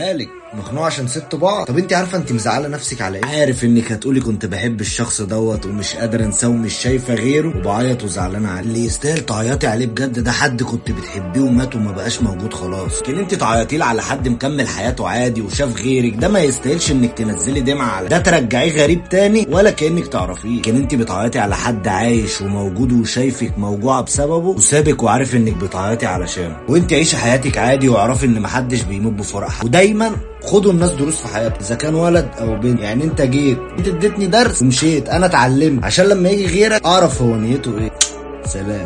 مالك مخنوق عشان سبت بعض طب انت عارفه انت مزعله نفسك على ايه عارف انك هتقولي كنت بحب الشخص دوت ومش قادره انساه ومش شايفه غيره وبعيط وزعلانه عليه اللي يستاهل تعيطي عليه بجد ده حد كنت بتحبيه ومات وما بقاش موجود خلاص لكن انت تعيطي على حد مكمل حياته عادي وشاف غيرك ده ما يستاهلش انك تنزلي دمعه على ده ترجعيه غريب تاني ولا كانك تعرفيه لكن انت بتعيطي على حد عايش وموجود وشايفك موجوعه بسببه وسابك وعارف انك بتعيطي علشانه وانت عيشي حياتك عادي واعرفي ان محدش بيموت بفرح حد. ودايما خدوا الناس دروس في حياتك اذا كان ولد او بنت يعني انت جيت انت اديتني درس ومشيت انا اتعلمت عشان لما يجي غيرك اعرف هو نيته ايه سلام